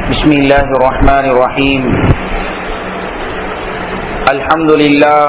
بسم الله الرحمن الرحيم الحمد لله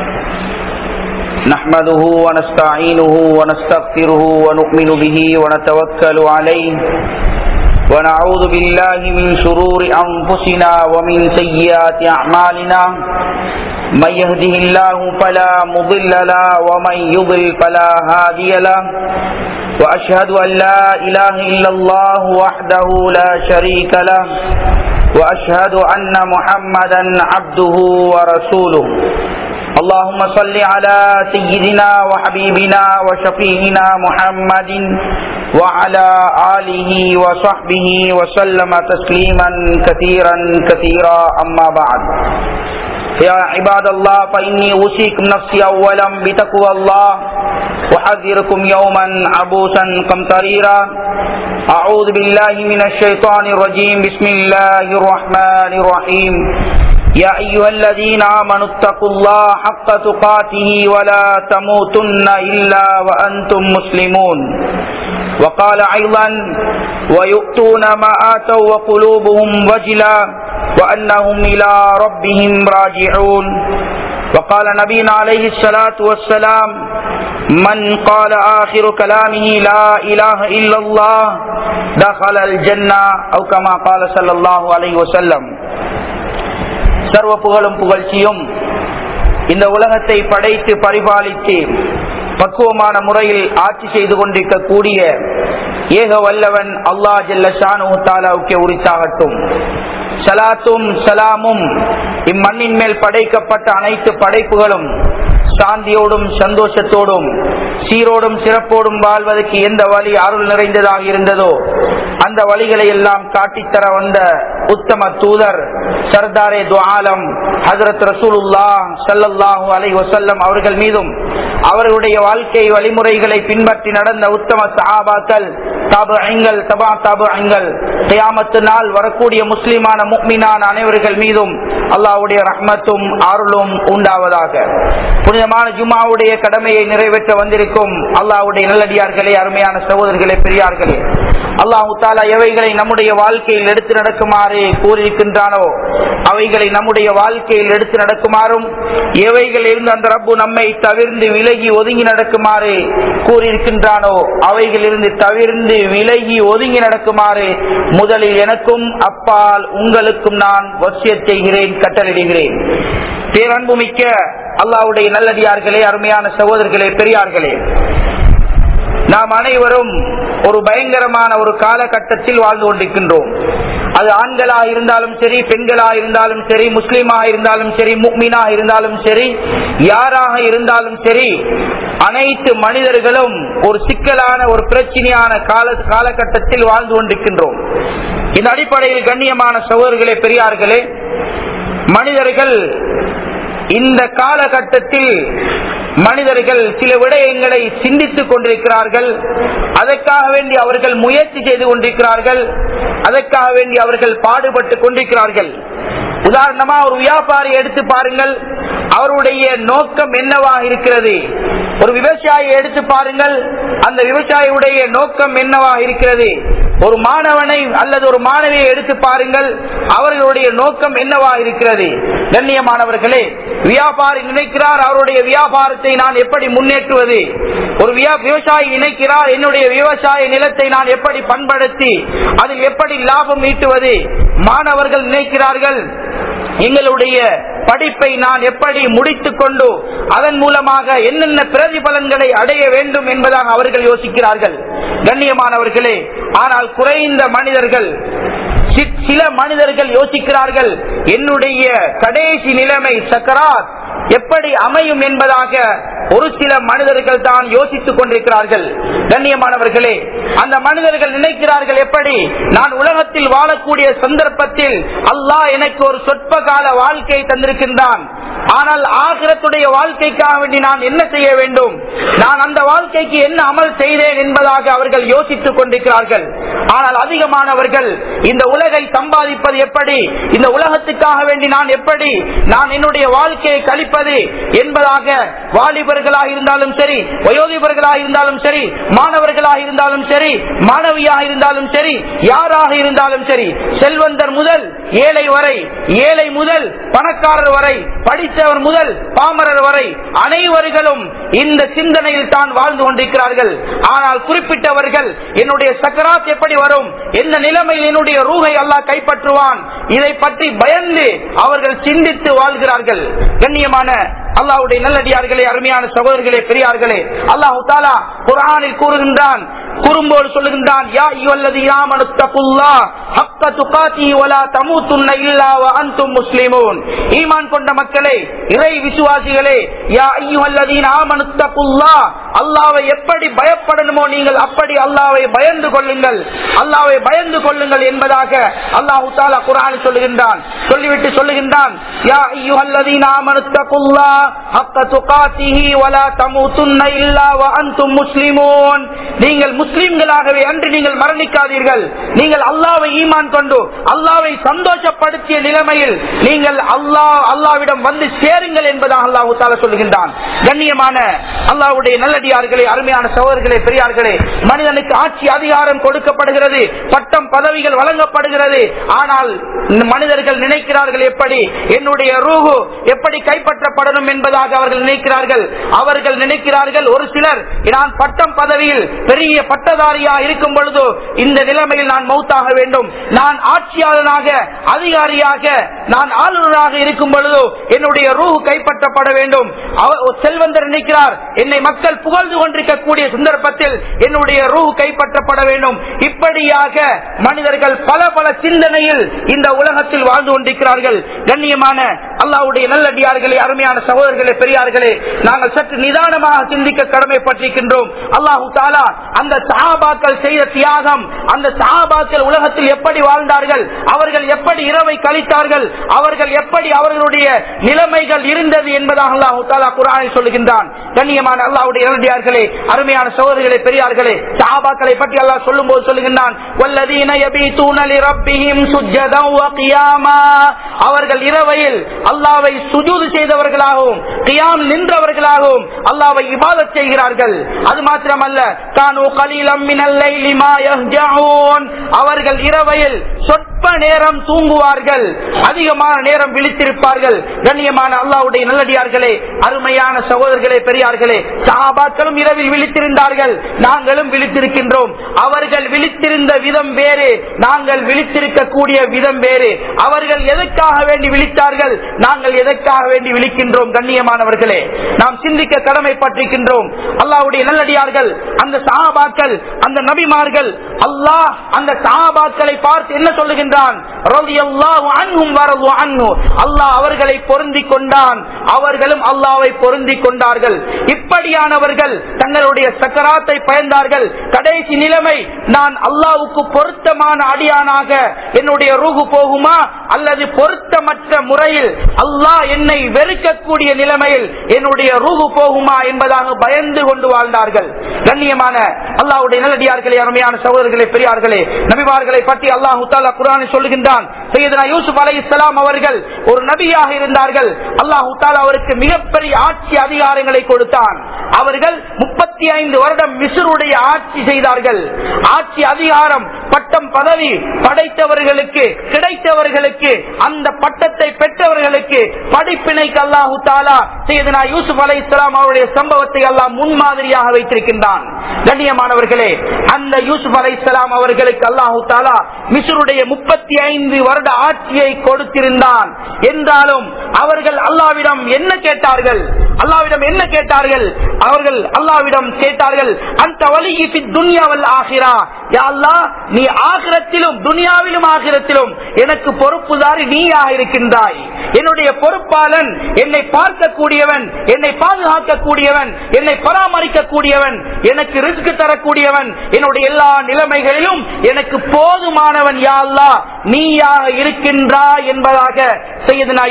نحمده ونستعينه ونستغفره ونؤمن به ونتوكل عليه ونعوذ بالله من شرور أنفسنا ومن سيئات أعمالنا من يهده الله فلا مضل له ومن يضل فلا هادي له وأشهد أن لا إله إلا الله وحده لا شريك له وأشهد أن محمدا عبده ورسوله اللهم صل على سيدنا وحبيبنا وشفيعنا محمد وعلى آله وصحبه وسلم تسليما كثيرا كثيرا أما بعد يا عباد الله فإني أوصيكم نفسي أولا بتقوى الله وحذركم يوما عبوسا قمطريرا أعوذ بالله من الشيطان الرجيم بسم الله الرحمن الرحيم يا أيها الذين آمنوا اتقوا الله حق تقاته ولا تموتن إلا وأنتم مسلمون وقال أيضا ويؤتون ما آتوا وقلوبهم وجلا وأنهم إلى ربهم راجعون وقال نبينا عليه الصلاة والسلام من قال آخر كلامه لا إله إلا الله دخل الجنة أو كما قال صلى الله عليه وسلم சர்வ புகழும் புகழ்ச்சியும் இந்த உலகத்தை படைத்து பரிபாலித்து பக்குவமான முறையில் ஆட்சி செய்து கொண்டிருக்கக்கூடிய ஏக வல்லவன் அல்லா ஜல்ல ஷானு தாலாவுக்கு உரித்தாகட்டும் சலாத்தும் சலாமும் இம்மண்ணின் மேல் படைக்கப்பட்ட அனைத்து படைப்புகளும் சாந்தியோடும் சந்தோஷத்தோடும் சீரோடும் சிறப்போடும் வாழ்வதற்கு எந்த வழி அருள் நிறைந்ததாக இருந்ததோ அந்த வழிகளை எல்லாம் காட்டித்தர வந்த உத்தம தூதர் சர்தாரே துஆலம் ஹசரத் ரசூலுல்லா சல்லல்லாஹு அலை வசல்லம் அவர்கள் மீதும் அவர்களுடைய வாழ்க்கை வழிமுறைகளை பின்பற்றி நடந்த உத்தம சஹாபாக்கள் தாபு ஐங்கள் தபா தாபு ஐங்கள் கியாமத்து நாள் வரக்கூடிய முஸ்லிமான முக்மினான அனைவர்கள் மீதும் அல்லாவுடைய ரஹ்மத்தும் அருளும் உண்டாவதாக புனிதமான ஜுமாவுடைய கடமையை நிறைவேற்ற வந்திருக்கும் அல்லாவுடைய நல்லடியார்களே அருமையான சகோதரர்களே பெரியார்களே அல்லாஹு தாலா எவைகளை நம்முடைய வாழ்க்கையில் எடுத்து நடக்குமாறு கூறியிருக்கின்றானோ அவைகளை நம்முடைய வாழ்க்கையில் எடுத்து நடக்குமாறும் எவைகள் இருந்து அந்த ரப்பு நம்மை தவிர்ந்து விலகி ஒதுங்கி நடக்குமாறு கூறியிருக்கின்றானோ அவைகள் இருந்து தவிர்ந்து விலகி ஒதுங்கி நடக்குமாறு முதலில் எனக்கும் அப்பால் உங்களுக்கும் நான் வசிய செய்கிறேன் கட்டளிடுகிறேன் பேரன்பு மிக்க அல்லாவுடைய நல்லடியார்களே அருமையான சகோதரர்களே பெரியார்களே நாம் அனைவரும் ஒரு பயங்கரமான ஒரு காலகட்டத்தில் வாழ்ந்து கொண்டிருக்கின்றோம் அது ஆண்களா இருந்தாலும் சரி பெண்களா இருந்தாலும் சரி முஸ்லீமா இருந்தாலும் சரி முக்மீனா இருந்தாலும் சரி யாராக இருந்தாலும் சரி அனைத்து மனிதர்களும் ஒரு சிக்கலான ஒரு பிரச்சனையான கால காலகட்டத்தில் வாழ்ந்து கொண்டிருக்கின்றோம் இந்த அடிப்படையில் கண்ணியமான சகோதரர்களே பெரியார்களே மனிதர்கள் இந்த காலகட்டத்தில் மனிதர்கள் சில விடயங்களை சிந்தித்துக் கொண்டிருக்கிறார்கள் அதற்காக வேண்டி அவர்கள் முயற்சி செய்து கொண்டிருக்கிறார்கள் அதற்காக வேண்டி அவர்கள் பாடுபட்டு கொண்டிருக்கிறார்கள் உதாரணமா ஒரு வியாபாரி எடுத்து பாருங்கள் அவருடைய நோக்கம் என்னவாக இருக்கிறது ஒரு விவசாயியை எடுத்து பாருங்கள் அந்த விவசாயியுடைய நோக்கம் என்னவாக இருக்கிறது ஒரு மாணவனை அல்லது ஒரு மாணவியை எடுத்து பாருங்கள் அவர்களுடைய நோக்கம் என்னவா இருக்கிறது கண்ணியமானவர்களே வியாபாரி நினைக்கிறார் அவருடைய வியாபாரத்தை நான் எப்படி முன்னேற்றுவது ஒரு விவசாயி நினைக்கிறார் என்னுடைய விவசாய நிலத்தை நான் எப்படி பண்படுத்தி அதில் எப்படி லாபம் ஈட்டுவது மாணவர்கள் நினைக்கிறார்கள் எங்களுடைய படிப்பை நான் எப்படி முடித்துக் கொண்டு அதன் மூலமாக என்னென்ன பிரதிபலன்களை அடைய வேண்டும் என்பதாக அவர்கள் யோசிக்கிறார்கள் கண்ணியமானவர்களே ஆனால் குறைந்த மனிதர்கள் சில மனிதர்கள் யோசிக்கிறார்கள் என்னுடைய கடைசி நிலைமை சக்கராத் எப்படி அமையும் என்பதாக ஒரு சில மனிதர்கள் தான் யோசித்துக் கொண்டிருக்கிறார்கள் கண்ணியமானவர்களே அந்த மனிதர்கள் நினைக்கிறார்கள் எப்படி நான் உலகத்தில் வாழக்கூடிய சந்தர்ப்பத்தில் அல்லாஹ் எனக்கு ஒரு சொற்ப கால வாழ்க்கையை தந்திருக்கின்றான் ஆனால் ஆகிரத்துடைய வாழ்க்கைக்காக வேண்டி நான் என்ன செய்ய வேண்டும் நான் அந்த வாழ்க்கைக்கு என்ன அமல் செய்தேன் என்பதாக அவர்கள் யோசித்துக் கொண்டிருக்கிறார்கள் ஆனால் அதிகமானவர்கள் இந்த உலகை சம்பாதிப்பது எப்படி இந்த உலகத்துக்காக வேண்டி நான் எப்படி நான் என்னுடைய வாழ்க்கையை கழிப்பது என்பதாக வாலிபர்கள் வாலிபர்களாக இருந்தாலும் சரி வயோதிபர்களாக இருந்தாலும் சரி மாணவர்களாக இருந்தாலும் சரி மாணவியாக இருந்தாலும் சரி யாராக இருந்தாலும் சரி செல்வந்தர் முதல் ஏழை வரை ஏழை முதல் பணக்காரர் வரை படித்தவர் முதல் பாமரர் வரை அனைவர்களும் இந்த சிந்தனையில் தான் வாழ்ந்து கொண்டிருக்கிறார்கள் ஆனால் குறிப்பிட்டவர்கள் என்னுடைய சக்கராத் எப்படி வரும் எந்த நிலைமையில் என்னுடைய ரூகை அல்லாஹ் கைப்பற்றுவான் இதை பற்றி பயந்து அவர்கள் சிந்தித்து வாழ்கிறார்கள் கண்ணியமான அல்லாஹ்வுடைய நல்லடியார்களே அருமையான சகோதரர்களே பெரியார்களே அல்லாஹு தாலா குர்ஆனில் கூறுகின்றான் குறும்போடு சொல்லுகின்றான் யா அய்யுஹல்லதீன ஆமனு தகுல்லாஹ் ஹக்க துகாத்திஹி வலா தமூதுன்ன இல்லா வ அன்தும் முஸ்லிமூன் ஈமான் கொண்ட மக்களே இறை விசுவாசிகளே யா அய்யுஹல்லதீன ஆமனு தகுல்லாஹ் அல்லாஹ்வை எப்படி பயப்படணுமோ நீங்கள் அப்படி அல்லாஹ்வை பயந்து கொள்ளுங்கள் அல்லாஹ்வை பயந்து கொள்ளுங்கள் என்பதாக அல்லாஹ் தஆலா குர்ஆனில் சொல்லுகின்றான் சொல்லிவிட்டு சொல்லுகின்றான் யா அய்யுஹல்லதீன ஆமனு தகுல்லாஹ் ஹக்க துகாத்திஹி வலா தமூதுன்ன இல்லா வ அன்தும் முஸ்லிமூன் நீங்கள் முஸ்லிம்களாகவே அன்று நீங்கள் மரணிக்காதீர்கள் நீங்கள் அல்லாவை ஈமான் கொண்டு அல்லாவை சந்தோஷப்படுத்திய நிலைமையில் நீங்கள் அல்லாஹ் அல்லாவிடம் வந்து சேருங்கள் என்பதாக அல்லாஹு தாலா சொல்லுகின்றான் கண்ணியமான அல்லாவுடைய நல்லடியார்களே அருமையான சகோதரர்களே பெரியார்களே மனிதனுக்கு ஆட்சி அதிகாரம் கொடுக்கப்படுகிறது பட்டம் பதவிகள் வழங்கப்படுகிறது ஆனால் இந்த மனிதர்கள் நினைக்கிறார்கள் எப்படி என்னுடைய ரூஹு எப்படி கைப்பற்றப்படணும் என்பதாக அவர்கள் நினைக்கிறார்கள் அவர்கள் நினைக்கிறார்கள் ஒரு சிலர் நான் பட்டம் பதவியில் பெரிய பட்டதாரியா இருக்கும் பொழுது இந்த நிலைமையில் நான் மௌத்தாக வேண்டும் நான் ஆட்சியாளனாக அதிகாரியாக நான் ஆளுநராக இருக்கும் பொழுது என்னுடைய ரூ கைப்பற்றப்பட வேண்டும் அவ- ஒரு செல்வந்தர் நினைக்கிறார் என்னை மக்கள் புகழ்ந்து கொண்டிருக்கக்கூடிய சந்தர்ப்பத்தில் என்னுடைய ரூ கைப்பற்றப்பட வேண்டும் இப்படியாக மனிதர்கள் பல பல சிந்தனையில் இந்த உலகத்தில் வாழ்ந்து கொண்டிருக்கிறார்கள் கண்ணியமான அல்லாவுடைய நல்லடியார்களே அருமையான சகோதரர்களே பெரியார்களே நாங்கள் சற்று நிதானமாக சிந்திக்க கடமைப்பட்டிருக்கின்றோம் அல்லாஹு தாலா அந்த சஹாபாக்கள் செய்த தியாகம் அந்த சஹாபாக்கள் உலகத்தில் எப்படி வாழ்ந்தார்கள் அவர்கள் எப்படி இரவை கழித்தார்கள் அவர்கள் எப்படி அவர்களுடைய நிலைமைகள் இருந்தது என்பதாக அல்லாஹு தாலா குரானில் சொல்லுகின்றான் கண்ணியமான அல்லாஹ்வுடைய இரண்டியார்களே அருமையான சகோதரிகளே பெரியார்களே சஹாபாக்களை பற்றி அல்லாஹ் சொல்லும் போது சொல்லுகின்றான் வல்லதீன யபீதூன லிரப்பிஹிம் சுஜ்ஜதன் வ கியாமா அவர்கள் இரவையில் அல்லாஹ்வை சுஜூது செய்தவர்களாகவும் கியாம் நின்றவர்களாகவும் அல்லாஹ்வை இபாதத் செய்கிறார்கள் அது மாத்திரமல்ல கானு கலீலம் மினல் லைலி மா யஹ்ஜஊன் அவர்கள் இரவையில் சொற்ப நேரம் தூங்குவார்கள் அதிகமான நேரம் விழித்திருப்பார்கள் கண்ணியமான அல்லாஹ்வுடைய நல்லடியார்களே அருமையான சகோதரர்களே பெரியார்களே சஹாபாக்களும் இரவில் விழித்திருந்தார்கள் நாங்களும் விழித்திருக்கின்றோம் அவர்கள் விழித்திருந்த விதம் வேறு நாங்கள் விழித்திருக்கக்கூடிய விதம் வேறு அவர்கள் எதற்காக வேண்டி விழித்தார்கள் நாங்கள் எதற்காக வேண்டி விழிக்கின்றோம் கண்ணியமானவர்களே நாம் சிந்திக்க கடமைப்பட்டிருக்கின்றோம் அல்லாஹ்வுடைய நல்லடியார்கள் அந்த சஹாபாக்கள் அந்த நபிமார்கள் அல்லாஹ் அந்த சஹாபாக்களை பார்த்து என்ன சொல்லுகின்றான் ரலியல்லாஹு அன்ஹும் வரது அன்ஹு அல்லாஹ் அவர்களை பொருந்திக் கொண்டான் அவர்களும் அல்லாஹ்வை பொருந்திக் கொண்டார்கள் இப்படியானவர்கள் தங்களுடைய சக்கராத்தை பயந்தார்கள் கடைசி நிலைமை நான் அல்லாஹ்வுக்கு பொருத்தமான அடியானாக என்னுடைய ரூகு போகுமா அல்லது பொருத்தமற்ற முறையில் அல்லாஹ் என்னை வெறுக்கக்கூடிய நிலைமையில் என்னுடைய ரூகு போகுமா என்பதாக பயந்து கொண்டு வாழ்ந்தார்கள் கண்ணியமான அல்லாஹ்வுடைய நல்லடியார்களே அருமையான சகோதரர்களே பெரியார்களே நபிமார்களை பற்றி அல்லாஹு தாலா குரானில் சொல்லுகின்றான் சையதுனா யூசுப் அலை இஸ்லாம் அவர்கள் ஒரு நபியாக இருந்தார்கள் அல்லாஹு தாலா அவருக்கு மிகப்பெரிய ஆட்சி அதிகாரங்களை கொடுத்தான் அவர்கள் முப்பத்தி ஐந்து வருடம் மிசுருடைய ஆட்சி செய்தார்கள் ஆட்சி அதிகாரம் பட்டம் பதவி படைத்தவர்களுக்கு கிடைத்தவர்களுக்கு அந்த பட்டத்தை பெற்றவர்களுக்கு படிப்பினைக்கு அல்லாஹு தாலா செய்தனா யூசுப் அலை இஸ்லாம் அவருடைய சம்பவத்தை அல்லாஹ் முன்மாதிரியாக வைத்திருக்கின்றான் கண்ணியமானவர்களே அந்த யூசுப் அலை இஸ்லாம் அவர்களுக்கு அல்லாஹு தாலா மிசுருடைய முப்பத்தி ஐந்து வருட ஆட்சியை கொடுத்திருந்தான் என்றாலும் அவர்கள் அல்லாவிடம் என்ன கேட்டார்கள் அல்லாவிடம் என்ன கேட்டார்கள் அவர்கள் அல்லாவிடம் கேட்டார்கள் அந்த வழியை துன்யாவல் ஆகிறா யா அல்லாஹ் நீ ஆகிரத்திலும் துனியாவிலும் ஆகிரத்திலும் எனக்கு பொறுப்புதாரி நீயாக இருக்கின்றாய் என்னுடைய பொறுப்பாளன் என்னை பார்க்கக்கூடியவன் என்னை பாதுகாக்கக்கூடியவன் என்னை பராமரிக்கக்கூடியவன் எனக்கு ரிஸ்க் தரக்கூடியவன் என்னுடைய எல்லா நிலைமைகளிலும் எனக்கு போதுமானவன் யா அல்லாஹ் நீயாக இருக்கின்றாய் என்பதாக செய்யதுனா யூசுப் அலை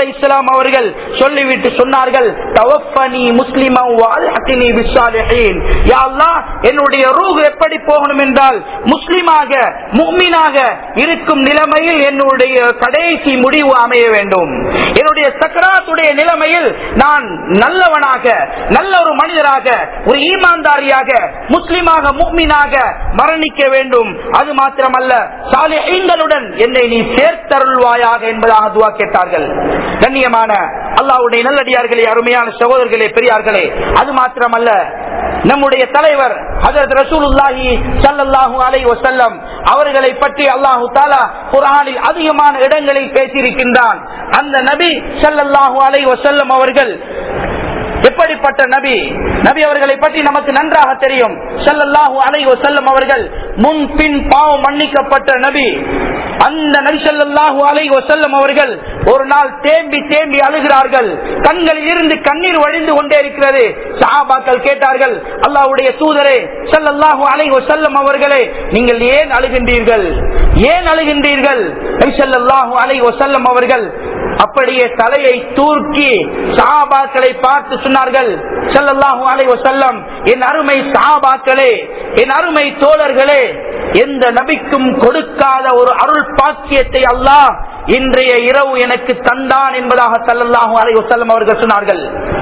அலை இஸ்லாம் அவர்கள் சொல்லிவிட்டு சொன்னார்கள் தவஃபனி முஸ்லிமா வாழ்ஹத்தினி பிஸ்ஸாலிஹீன் யா அல்லாஹ் என்னுடைய ரூஹ் எப்படி போகணும் என்றால் முஸ்லிமாக முஃமினாக இருக்கும் நிலைமையில் என்னுடைய கடைசி முடிவு அமைய வேண்டும் என்னுடைய சக்கராத்துடைய நிலைமையில் நான் நல்லவனாக நல்ல ஒரு மனிதராக ஒரு ஈமான்தாரியாக முஸ்லிமாக முக்மீனாக மரணிக்க வேண்டும் அது மாத்திரமல்ல சாலிஹீன்களுடன் என்னை நீ சேர்த்தருள்வாயாக என்பதாக துவா கேட்டார்கள் கண்ணியமான அல்லாவுடைய நல்லடியார்களே அருமையான சகோதரர்களே பெரியார்களே அது மாத்திரமல்ல நம்முடைய தலைவர் ஹஜரத் ரசூலுல்லாஹி ஸல்லல்லாஹு அலைஹி வஸல்லம் அவர்களை பற்றி அல்லாஹு தாலா குர்ஆனில் அதிகமான இடங்களில் பேசியிருக்கின்றான் அந்த நபி ஸல்லல்லாஹு அலைஹி வஸல்லம் அவர்கள் எப்படிப்பட்ட நபி நபி அவர்களை பற்றி நமக்கு நன்றாக தெரியும் ஸல்லல்லாஹு அலைஹி வஸல்லம் அவர்கள் முன் பின் பாவம் மன்னிக்கப்பட்ட நபி அந்த நபி ஸல்லல்லாஹு அலைஹி வஸல்லம் அவர்கள் ஒரு நாள் தேம்பி தேம்பி அழுகிறார்கள் கண்களில் இருந்து கண்ணீர் வழிந்து கொண்டே இருக்கிறது சஹாபாக்கள் கேட்டார்கள் அல்லாஹ்வுடைய தூதரே ஸல்லல்லாஹு அலைஹி வஸல்லம் அவர்களே நீங்கள் ஏன் அழுகின்றீர்கள் ஏன் அழுகின்றீர்கள் நபி ஸல்லல்லாஹு அலைஹி வஸல்லம் அவர்கள் அப்படியே தலையை தூக்கி சஹாபாக்களை பார்த்து சொன்னார்கள் ஸல்லல்லாஹு அலைஹி வஸல்லம் என் அருமை சஹாபாக்களே என் அருமை தோழர்களே எந்த நபிக்கும் கொடுக்காத ஒரு அருள் பாக்கியத்தை அல்லாஹ் இன்றைய இரவு எனக்கு தந்தான் என்பதாக ஸல்லல்லாஹு அலைஹி வஸல்லம் அவர்கள் சொன்னார்கள்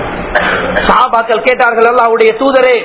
சஹாபாக்கள் கேட்டார்கள் அல்லாஹ்வுடைய தூதரே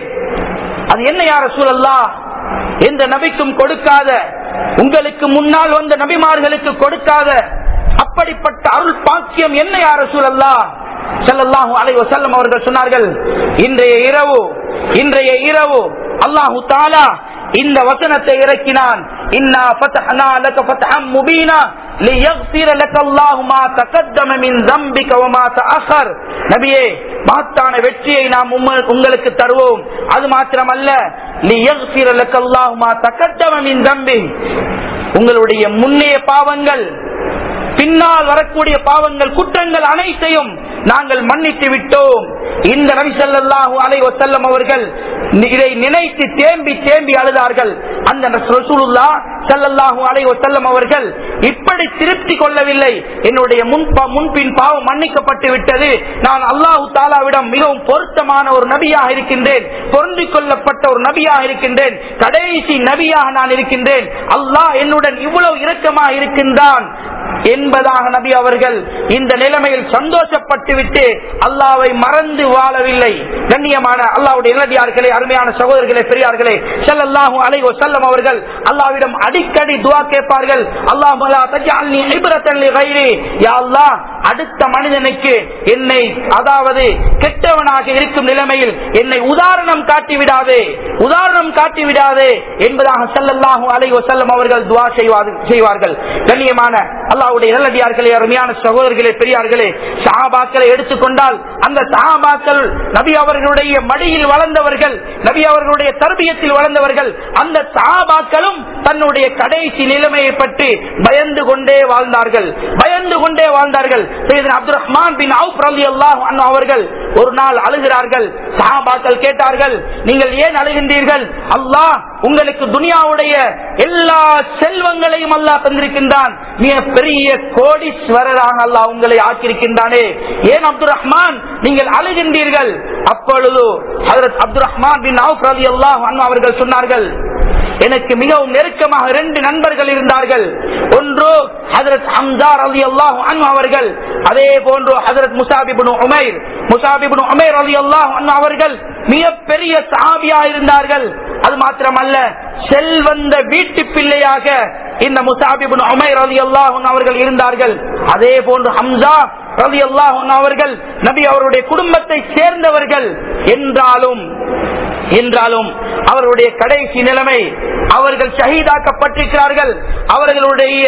அது என்ன யார சூழல்லா எந்த நபிக்கும் கொடுக்காத உங்களுக்கு முன்னால் வந்த நபிமார்களுக்கு கொடுக்காத அப்படிப்பட்ட அருள் பாக்கியம் என்ன யார சூழல்லா ஸல்லல்லாஹு அலைஹி வஸல்லம் அவர்கள் சொன்னார்கள் இன்றைய இரவு இன்றைய இரவு அல்லாஹு தாலா இந்த வசனத்தை இறக்கினான் இன்னா ஃபதஹ்னா லக ஃபத்ஹம் முபீனா லியக்ஃபிர லக அல்லாஹு மா தகத்தம மின் ذنبك وما تأخر நபியே மகத்தான வெற்றியை நாம் உம்ம- உங்களுக்கு தருவோம் அது மாத்திரமல்ல லியக்ஃபிர லக அல்லாஹு மா தகத்தம மின் ذنبك உங்களுடைய முன்னைய பாவங்கள் பின்னால் வரக்கூடிய பாவங்கள் குற்றங்கள் அனைத்தையும் நாங்கள் மன்னித்து விட்டோம் இந்த நபி ஸல்லல்லாஹு அலைஹி வஸல்லம் அவர்கள் இதை நினைத்து தேம்பி தேம்பி அழுதார்கள் அந்த ரசூலுல்லாஹ் ஸல்லல்லாஹு அலைஹி வஸல்லம் அவர்கள் இப்படி திருப்தி கொள்ளவில்லை என்னுடைய முன் பா- முன்பின் பாவம் மன்னிக்கப்பட்டு விட்டது நான் அல்லாஹு தாலாவிடம் மிகவும் பொருத்தமான ஒரு நபியாக இருக்கின்றேன் பொருந்திக் கொள்ளப்பட்ட ஒரு நபியாக இருக்கின்றேன் கடைசி நபியாக நான் இருக்கின்றேன் அல்லாஹ் என்னுடன் இவ்வளவு இரக்கமாக இருக்கின்றான் என்பதாக நபி அவர்கள் இந்த நிலைமையில் சந்தோஷப்பட்டு விட்டு அல்லாவை மறந்து வாழவில்லை கண்ணியமான அல்லாவுடைய இளடியார்களே அருமையான சகோதரர்களே பெரியார்களே ஸல்லல்லாஹு அலைஹி வஸல்லம் அவர்கள் அல்லாவிடம் அடிக்கடி துஆ கேட்பார்கள் அல்லாஹ் தஜ்அல்னி இப்ரத்தன் லிகைரி யா அல்லாஹ் அடுத்த மனிதனுக்கு என்னை அதாவது கெட்டவனாக இருக்கும் நிலைமையில் என்னை உதாரணம் காட்டி விடாதே உதாரணம் காட்டி விடாதே என்பதாக ஸல்லல்லாஹு அலைஹி வஸல்லம் அவர்கள் துஆ செய்வார்கள் செய்வார்கள் கண்ணியமான அல்லாஹ்வுடைய நல்லடியார்களே அருமையான சகோதரர்களே பெரியார்களே சஹாபாக்களை எடுத்துக்கொண்டால் அந்த சஹாபாக்கள் நபி அவர்களுடைய மடியில் வளர்ந்தவர்கள் நபி அவர்களுடைய தர்பியத்தில் வளர்ந்தவர்கள் அந்த சஹாபாக்களும் தன்னுடைய கடைசி நிலைமையை பற்றி பயந்து கொண்டே வாழ்ந்தார்கள் பயந்து கொண்டே வாழ்ந்தார்கள் சையதுனா அப்துல் ரஹ்மான் பின் அவுப் ரலியல்லாஹு அன்ஹு அவர்கள் ஒரு நாள் அழுகிறார்கள் சஹாபாக்கள் கேட்டார்கள் நீங்கள் ஏன் அழுகின்றீர்கள் அல்லாஹ் உங்களுக்கு துனியாவுடைய எல்லா செல்வங்களையும் அல்லாஹ் தந்திருக்கின்றான் மிக பெரிய கோடீஸ்வரராக அல்லாஹ் உங்களை ஆக்கியிருக்கின்றானே ஏன் அப்துல் ரஹ்மான் நீங்கள் அழுகின்றீர்கள் அப்பொழுது ஹஜரத் அப்துல் ரஹ்மான் பின் அவுப் ரலியல்லாஹு அன்ஹு அவர்கள் சொன்னார்கள் எனக்கு மிகவும் நெருக்கமாக இரண்டு நண்பர்கள் இருந்தார்கள் ஒன்று ஹதரத் ஹம்தார் அலி அல்லாஹ் அவர்கள் அதே போன்று ஹதரத் முசாபிபுன் உமைர் முசாபிபுன் உமைர் அலி அல்லாஹ் அவர்கள் மிகப்பெரிய சாபியா இருந்தார்கள் அது மாத்திரமல்ல செல்வந்த வீட்டு பிள்ளையாக இந்த முசாபிபுன் உமைர் அலி அல்லாஹ் அவர்கள் இருந்தார்கள் அதே போன்று ஹம்சா ரவி அல்லாஹ் அவர்கள் நபி அவருடைய குடும்பத்தை சேர்ந்தவர்கள் என்றாலும் என்றாலும் அவர்களுடைய கடைசி நிலைமை அவர்கள் ஷஹீதாக்கப்பட்டிருக்கிறார்கள் அவர்களுடைய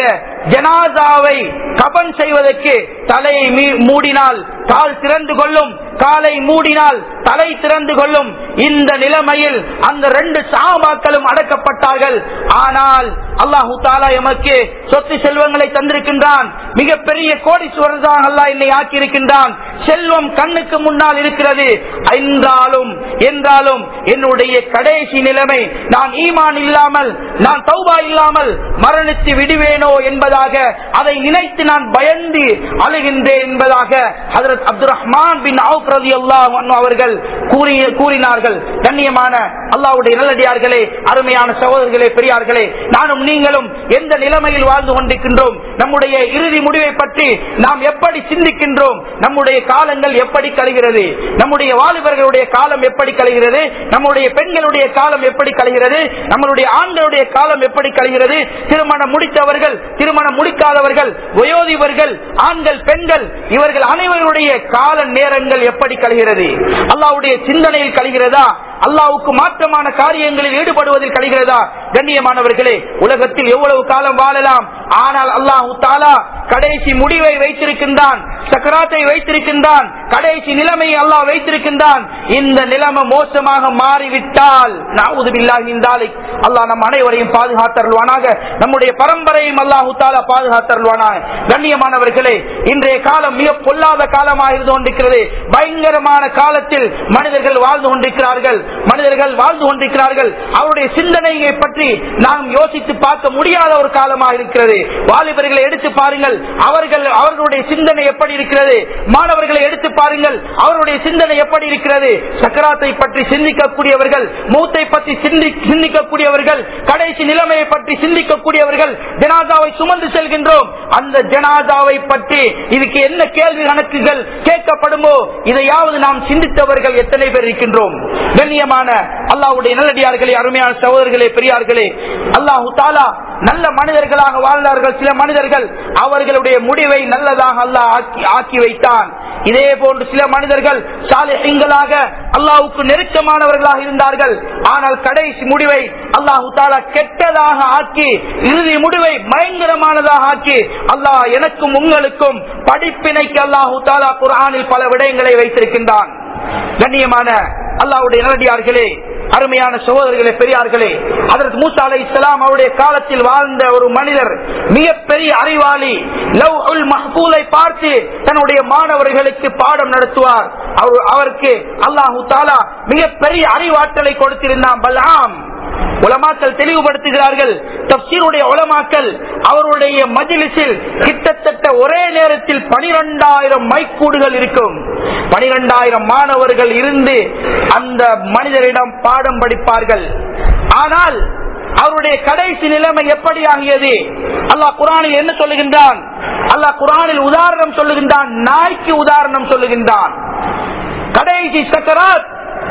ஜனாதாவை கபன் செய்வதற்கு தலையை மீ- மூடினால் கால் திறந்து கொள்ளும் காலை மூடினால் தலை திறந்து கொள்ளும் இந்த நிலைமையில் அந்த ரெண்டு சாபாக்களும் அடக்கப்பட்டார்கள் ஆனால் அல்லாஹு தாலா எமக்கு சொத்து செல்வங்களை தந்திருக்கின்றான் மிகப்பெரிய கோடீஸ்வரர் அல்லாஹ் என்னை ஆக்கியிருக்கின்றான் செல்வம் கண்ணுக்கு முன்னால் இருக்கிறது என்றாலும் என்றாலும் என்னுடைய கடைசி நிலைமை நான் ஈமான் இல்லாமல் நான் தௌபா இல்லாமல் மரணித்து விடுவேனோ என்பதாக அதை நினைத்து நான் பயந்து அழுகின்றேன் என்பதாக ஹதரத் அப்துல் ரஹ்மான் பின் அவுப் ரலியல்லாஹு அன்ஹு அவர்கள் கூறி கூறினார்கள் கண்ணியமான அல்லாஹ்வுடைய நல்லடியார்களே அருமையான சகோதரர்களே பெரியார்களே நானும் நீங்களும் எந்த நிலைமையில் வாழ்ந்து கொண்டிருக்கின்றோம் நம்முடைய இறுதி முடிவை பற்றி நாம் எப்படி சிந்திக்கின்றோம் நம்முடைய காலங்கள் எப்படி கழிகிறது நம்முடைய வாலிபர்களுடைய காலம் எப்படி கழிகிறது நம்முடைய பெண்களுடைய காலம் எப்படி கழிகிறது நம்மளுடைய ஆண்களுடைய காலம் எப்படி கழிகிறது திருமணம் முடித்தவர்கள் திருமணம் முடிக்காதவர்கள் வயோதிபர்கள் ஆண்கள் பெண்கள் இவர்கள் அனைவருடைய கால நேரங்கள் எப்படி கழிகிறது அல்லாவுடைய சிந்தனையில் கழிகிறதா அல்லாவுக்கு மாற்றமான காரியங்களில் ஈடுபடுவதில் கழிகிறதா கண்ணியமானவர்களே உலகத்தில் எவ்வளவு காலம் வாழலாம் ஆனால் அல்லாஹு தாலா கடைசி முடிவை வைத்திருக்கின்றான் சக்கராத்தை வைத்திருக்கின்றான் கடைசி நிலைமையை அல்லாஹ் வைத்திருக்கின்றான் இந்த நிலைமை மோசமாக மாறிவிட்டால் நாவுதுபில்லாஹிந்தாலை அல்லாஹ் நம் அனைவரையும் பாதுகாத்தருள்வானாக நம்முடைய பரம்பரையும் அல்லாஹு தாலா பாதுகாத்தருள்வானாக கண்ணியமானவர்களே இன்றைய காலம் மிக பொல்லாத காலமாக இருந்து கொண்டிருக்கிறது பயங்கரமான காலத்தில் மனிதர்கள் வாழ்ந்து கொண்டிருக்கிறார்கள் மனிதர்கள் வாழ்ந்து கொண்டிருக்கிறார்கள் அவருடைய சிந்தனையை பற்றி நாம் யோசித்து பார்க்க முடியாத ஒரு காலமாக இருக்கிறது வாலிபர்களை எடுத்து பாருங்கள் அவர்கள் அவர்களுடைய சிந்தனை எப்படி இருக்கிறது மாணவர்களை எடுத்து பாருங்கள் அவருடைய சிந்தனை எப்படி இருக்கிறது சக்கராத்தை பற்றி சிந்திக்கக்கூடியவர்கள் மூத்தை பற்றி சிந்தி- சிந்திக்கக்கூடியவர்கள் கடைசி நிலைமையை பற்றி சிந்திக்கக்கூடியவர்கள் ஜனாதாவை சுமந்து செல்கின்றோம் அந்த ஜனாதாவை பற்றி இதுக்கு என்ன கேள்வி கணக்குகள் கேட்கப்படுமோ இதையாவது நாம் சிந்தித்தவர்கள் எத்தனை பேர் இருக்கின்றோம் கண்ணியமான அல்லாஹ்வுடைய நல்லடியார்களே அருமையான சகோதரர்களே பெரியார்களே அல்லாஹு தாலா நல்ல மனிதர்களாக வாழ்ந்தார்கள் சில மனிதர்கள் அவர்களுடைய முடிவை நல்லதாக அல்லாஹ் ஆக்கி- ஆக்கி வைத்தான் இதே போன்று சில மனிதர்கள் சாலைகளாக அல்லாஹுக்கு நெருக்கமானவர்களாக இருந்தார்கள் ஆனால் கடைசி முடிவை அல்லாஹு தாலா கெட்டதாக ஆக்கி இறுதி முடிவை பயங்கரமானதாக ஆக்கி அல்லாஹ் எனக்கும் உங்களுக்கும் படிப்பினைக்கு அல்லாஹு தாலா குர்ஆனில் பல விடயங்களை வைத்திருக்கின்றான் கண்ணியமான அல்லாஹ்வுடைய நல்லடியார்களே அருமையான சகோதரர்களே பெரியார்களே அதற்கு மூசா அலை இஸ்லாம் அவருடைய காலத்தில் வாழ்ந்த ஒரு மனிதர் மிகப்பெரிய அறிவாளி லவ் உல் மஹ்பூலை பார்த்து தன்னுடைய மாணவர்களுக்கு பாடம் நடத்துவார் அவர் அவருக்கு அல்லாஹு தாலா மிகப்பெரிய அறிவாற்றலை கொடுத்திருந்தான் பல்லாம் உலமாக்கள் தெளிவுபடுத்துகிறார்கள் தப்சீருடைய உலமாக்கள் அவருடைய மஜிலிஸில் கிட்டத்தட்ட ஒரே நேரத்தில் பனிரெண்டாயிரம் மைக்கூடுகள் இருக்கும் பனிரெண்டாயிரம் மாணவர்கள் இருந்து அந்த மனிதரிடம் பாடம் படிப்பார்கள் ஆனால் அவருடைய கடைசி நிலைமை எப்படி ஆகியது அல்லாஹ் குரானில் என்ன சொல்லுகின்றான் அல்லாஹ் குரானில் உதாரணம் சொல்லுகின்றான் நாய்க்கு உதாரணம் சொல்லுகின்றான் கடைசி சக்கராத்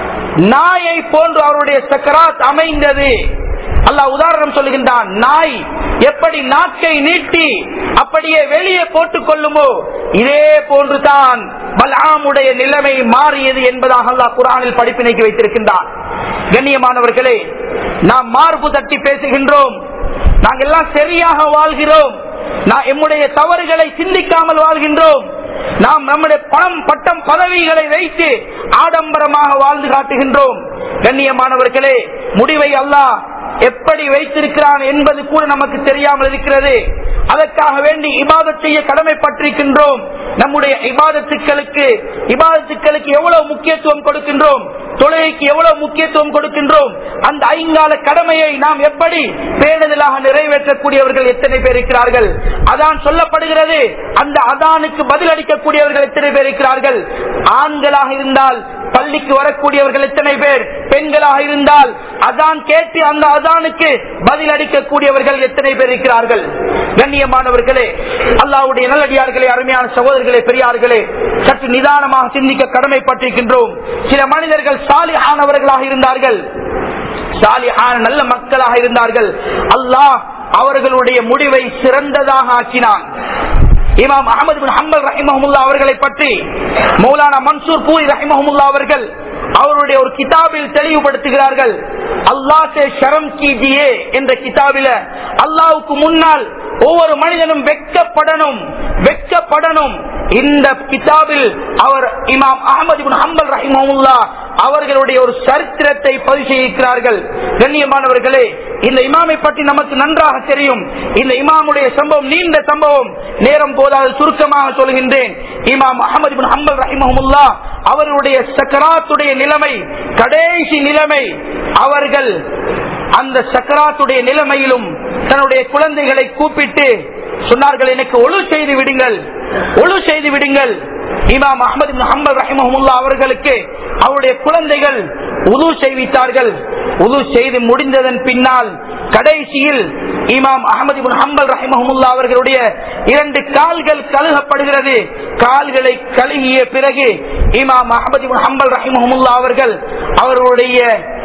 நாயை போன்று அவருடைய சக்கராத் அமைந்தது அல்லாஹ் உதாரணம் சொல்லுகின்றான் நாய் எப்படி நாக்கை நீட்டி அப்படியே வெளியே போட்டுக் கொள்ளுமோ இதே போன்றுதான் பல்ஆமுடைய நிலைமை மாறியது என்பதாக அல்லாஹ் குரானில் படிப்பினைக்கு வைத்திருக்கின்றான் கண்ணியமானவர்களே நாம் மார்பு தட்டி பேசுகின்றோம் நாங்கள் எல்லாம் சரியாக வாழ்கிறோம் நான் எம்முடைய தவறுகளை சிந்திக்காமல் வாழ்கின்றோம் நாம் நம்முடைய பணம் பட்டம் பதவிகளை வைத்து ஆடம்பரமாக வாழ்ந்து காட்டுகின்றோம் கண்ணியமானவர்களே முடிவை அல்லாஹ் எப்படி வைத்திருக்கிறான் என்பது கூட நமக்கு தெரியாமல் இருக்கிறது அதற்காக வேண்டி இபாதத் செய்ய கடமைப்பட்டிருக்கின்றோம் நம்முடைய இபாதத்துக்களுக்கு இபாதத்துக்களுக்கு எவ்வளவு முக்கியத்துவம் கொடுக்கின்றோம் தொழுகைக்கு எவ்வளவு முக்கியத்துவம் கொடுக்கின்றோம் அந்த ஐங்கால கடமையை நாம் எப்படி பேணுதலாக நிறைவேற்றக்கூடியவர்கள் எத்தனை பேர் இருக்கிறார்கள் அதான் சொல்லப்படுகிறது அந்த அதானுக்கு பதில் அளிக்கக்கூடியவர்கள் எத்தனை பேர் இருக்கிறார்கள் ஆண்களாக இருந்தால் பள்ளிக்கு வரக்கூடியவர்கள் எத்தனை பேர் பெண்களாக இருந்தால் அதான் கேட்டு அந்த அதானுக்கு பதில் அளிக்கக்கூடியவர்கள் எத்தனை பேர் இருக்கிறார்கள் கண்ணியமானவர்களே அல்லாவுடைய நல்லடியார்களே அருமையான சகோதரர்களே பெரியார்களே சற்று நிதானமாக சிந்திக்க கடமைப்பட்டிருக்கின்றோம் சில மனிதர்கள் சாலிஹானவர்களாக இருந்தார்கள் சாலிஹான நல்ல மக்களாக இருந்தார்கள் அல்லாஹ் அவர்களுடைய முடிவை சிறந்ததாக ஆக்கினான் இமாம் அகமது பின் ஹம்பல் ரஹிமஹமுல்லா அவர்களை பற்றி மௌலானா மன்சூர் பூரி ரஹிமஹமுல்லா அவர்கள் அவருடைய ஒரு கிதாபில் தெளிவுபடுத்துகிறார்கள் அல்லாஹ் சே ஷரம் கீஜியே என்ற கிதாபில அல்லாவுக்கு முன்னால் ஒவ்வொரு மனிதனும் வெட்கப்படணும் வெட்கப்படணும் இந்த கிதாபில் அவர் இமாம் அகமது பின் ஹம்பல் ரஹிமஹமுல்லா அவர்களுடைய ஒரு சரித்திரத்தை பதிவு செய்திருக்கிறார்கள் கண்ணியமானவர்களே இந்த இமாமை பற்றி நமக்கு நன்றாக தெரியும் இந்த இமாமுடைய சம்பவம் நீண்ட சம்பவம் நேரம் போதாது சுருக்கமாக சொல்கின்றேன் இமாம் அகமது பின் ஹம்பல் ரஹிமஹமுல்லா அவருடைய சக்கராத்துடைய நிலைமை கடைசி நிலைமை அவர்கள் அந்த சக்கராத்துடைய நிலைமையிலும் தன்னுடைய குழந்தைகளை கூப்பிட்டு சொன்னார்கள் எனக்கு ஒழு செய்து விடுங்கள் ஒழு செய்து விடுங்கள் இமாம் அஹமது ஹம்பல் ரஹிமஹமுல்லா அவர்களுக்கு அவருடைய குழந்தைகள் உது செய்வித்தார்கள் உது செய்து முடிந்ததன் பின்னால் கடைசியில் இமாம் அகமது ஹம்பல் ரஹிமஹமுல்லா அவர்களுடைய இரண்டு கால்கள் கழுகப்படுகிறது கால்களை கழுகிய பிறகு இமாம் அகமது ஹம்பல் ரஹிமஹமுல்லா அவர்கள் அவர்களுடைய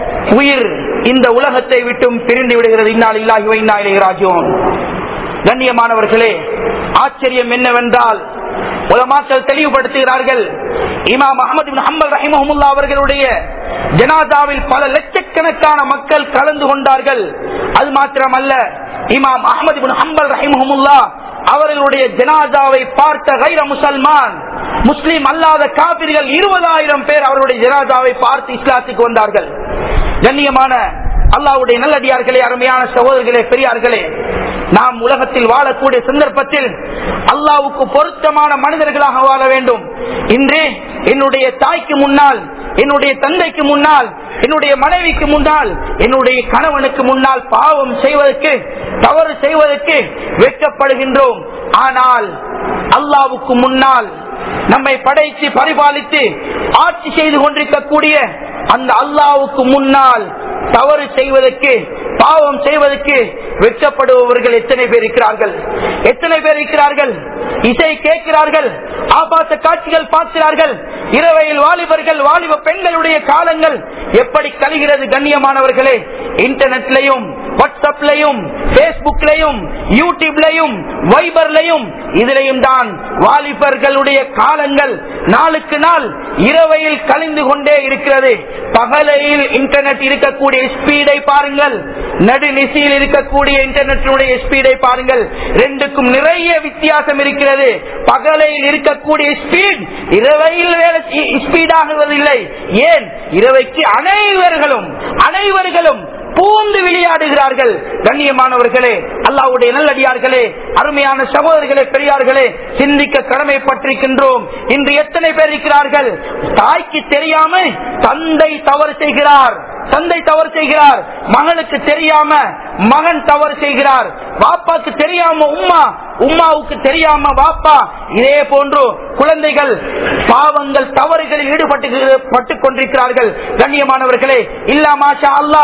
உயிர் இந்த உலகத்தை விட்டும் பிரிந்து விடுகிறது இன்னால் இல்லாஹி வைநாயிலே ராஜோன் கண்ணியமானவர்களே ஆச்சரியம் என்னவென்றால் உலமாக்கள் தெளிவுபடுத்துகிறார்கள் இமாம் அகமது ஹம்பல் ரஹிமஹமுல்லா அவர்களுடைய ஜனாதாவில் பல லட்சக்கணக்கான மக்கள் கலந்து கொண்டார்கள் அது மாத்திரமல்ல இமாம் அகமது ஹம்பல் ரஹிமஹமுல்லா அவர்களுடைய ஜனாதாவை பார்த்த கைர முசல்மான் முஸ்லீம் அல்லாத காபிர்கள் இருபதாயிரம் பேர் அவருடைய ஜனாதாவை பார்த்து இஸ்லாத்துக்கு வந்தார்கள் கண்ணியமான அல்லாவுடைய நல்லடியார்களே அருமையான சகோதரர்களே பெரியார்களே நாம் உலகத்தில் வாழக்கூடிய சந்தர்ப்பத்தில் அல்லாவுக்கு பொருத்தமான மனிதர்களாக வாழ வேண்டும் இன்றே என்னுடைய தாய்க்கு முன்னால் என்னுடைய தந்தைக்கு முன்னால் என்னுடைய மனைவிக்கு முன்னால் என்னுடைய கணவனுக்கு முன்னால் பாவம் செய்வதற்கு தவறு செய்வதற்கு வெட்கப்படுகின்றோம் ஆனால் அல்லாவுக்கு முன்னால் நம்மை படைத்து பரிபாலித்து ஆட்சி செய்து கொண்டிருக்கக்கூடிய அந்த அல்லாவுக்கு முன்னால் தவறு செய்வதற்கு பாவம் செய்வதற்கு வெட்கப்படுபவர்கள் எத்தனை பேர் இருக்கிறார்கள் எத்தனை பேர் இருக்கிறார்கள் இசை கேட்கிறார்கள் ஆபாச காட்சிகள் பார்க்கிறார்கள் இரவையில் வாலிபர்கள் வாலிப பெண்களுடைய காலங்கள் எப்படி கழிகிறது கண்ணியமானவர்களே இன்டர்நெட்லையும் வாட்ஸ்அப்லையும் பேஸ்புக்லையும் யூடியூப்லையும் வைபர்லையும் இதிலையும் தான் வாலிபர்களுடைய காலங்கள் நாளுக்கு நாள் இரவையில் கழிந்து கொண்டே இருக்கிறது பகலையில் இன்டர்நெட் இருக்கக்கூடிய ஸ்பீடை பாருங்கள் நடுநிசையில் இருக்கக்கூடிய இன்டர்நெட்டினுடைய ஸ்பீடை பாருங்கள் ரெண்டுக்கும் நிறைய வித்தியாசம் இருக்கிறது பகலையில் இருக்கக்கூடிய ஸ்பீட் இரவையில் வேலை ஸ்பீட் ஆகுவதில்லை ஏன் இரவைக்கு அனைவர்களும் அனைவர்களும் பூந்து விளையாடுகிறார்கள் கண்ணியமானவர்களே அல்லாவுடைய நல்லடியார்களே அருமையான சகோதரர்களே பெரியார்களே சிந்திக்க கடமைப்பட்டிருக்கின்றோம் இன்று எத்தனை பேர் இருக்கிறார்கள் தாய்க்கு தெரியாம தந்தை தவறு செய்கிறார் தந்தை தவறு செய்கிறார் மகனுக்கு தெரியாம மகன் தவறு செய்கிறார் பாப்பாக்கு தெரியாம உம்மா உம்மாவுக்கு தெரியாம பாப்பா இதே போன்று குழந்தைகள் பாவங்கள் தவறுகளில் ஈடுபட்டு பட்டுக் கொண்டிருக்கிறார்கள் கண்ணியமானவர்களே இல்லா மாஷா அல்லா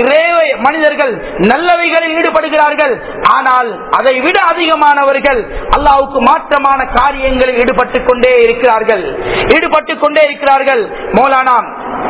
மனிதர்கள் நல்லவைகளில் ஈடுபடுகிறார்கள் ஆனால் அதை விட அதிகமானவர்கள் அல்லாவுக்கு மாற்றமான காரியங்களில் ஈடுபட்டுக் கொண்டே இருக்கிறார்கள் ஈடுபட்டுக் கொண்டே இருக்கிறார்கள் மௌலானா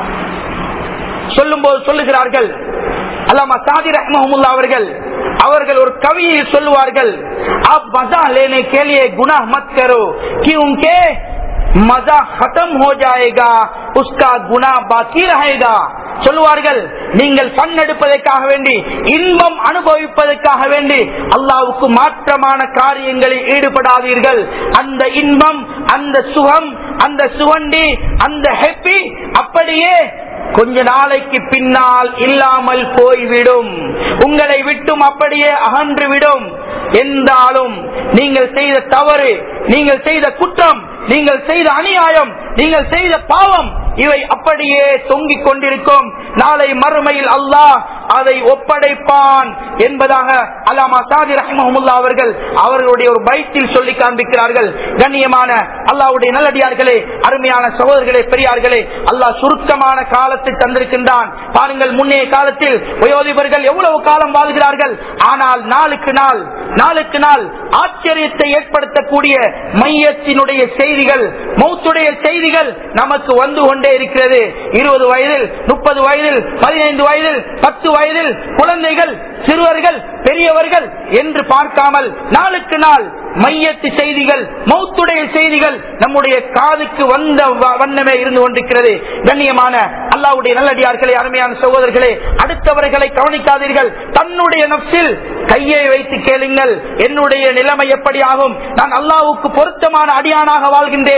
சொல்லும் போது சொல்லுகிறார்கள் அல்லாமா சாதி ரஹ்மஹமுல்லா அவர்கள் அவர்கள் ஒரு கவியில் சொல்லுவார்கள் आप मजा लेने के लिए गुनाह मत करो क्योंकि मजा खत्म हो जाएगा उसका गुना बाकी रहेगा சொல்லுவார்கள் நீங்கள் கண் எடுப்பதற்காக வேண்டி இன்பம் அனுபவிப்பதற்காக வேண்டி அல்லாவுக்கு மாற்றமான காரியங்களில் ஈடுபடாதீர்கள் அந்த இன்பம் அந்த சுகம் அந்த சுவண்டி அந்த ஹெப்பி அப்படியே கொஞ்ச நாளைக்கு பின்னால் இல்லாமல் போய்விடும் உங்களை விட்டும் அப்படியே அகன்று விடும் என்றாலும் நீங்கள் செய்த தவறு நீங்கள் செய்த குற்றம் நீங்கள் செய்த அநியாயம் நீங்கள் செய்த பாவம் இவை அப்படியே தொங்கிக் கொண்டிருக்கும் நாளை மறுமையில் அல்லாஹ் அதை ஒப்படைப்பான் என்பதாக அல்லாமா சாதி ரஹ்மஹமுல்லா அவர்கள் அவர்களுடைய ஒரு பைத்தில் சொல்லி காண்பிக்கிறார்கள் கண்ணியமான அல்லாவுடைய நல்லடியார்களே அருமையான சகோதரர்களே பெரியார்களே அல்லாஹ் சுருக்கமான காலத்தை தந்திருக்கின்றான் பாருங்கள் முன்னைய காலத்தில் வயோதிபர்கள் எவ்வளவு காலம் வாழ்கிறார்கள் ஆனால் நாளுக்கு நாள் நாளுக்கு நாள் ஆச்சரியத்தை ஏற்படுத்தக்கூடிய மையத்தினுடைய செய்திகள் மௌத்துடைய செய்திகள் நமக்கு வந்து கொண்டே இருக்கிறது இருபது வயதில் முப்பது வயதில் பதினைந்து வயதில் பத்து வயதில் குழந்தைகள் சிறுவர்கள் பெரியவர்கள் என்று பார்க்காமல் நாளுக்கு நாள் மையத்து செய்திகள் மௌத்துடைய செய்திகள் நம்முடைய காதுக்கு வந்த வண்ணமே இருந்து கொண்டிருக்கிறது கண்ணியமான அல்லாவுடைய நல்லடியார்களே அருமையான சகோதரர்களே அடுத்தவர்களை கவனிக்காதீர்கள் தன்னுடைய நப்சில் கையை வைத்து கேளுங்கள் என்னுடைய நிலைமை எப்படி ஆகும் நான் அல்லாவுக்கு பொருத்தமான அடியானாக வாழ்கின்றேனா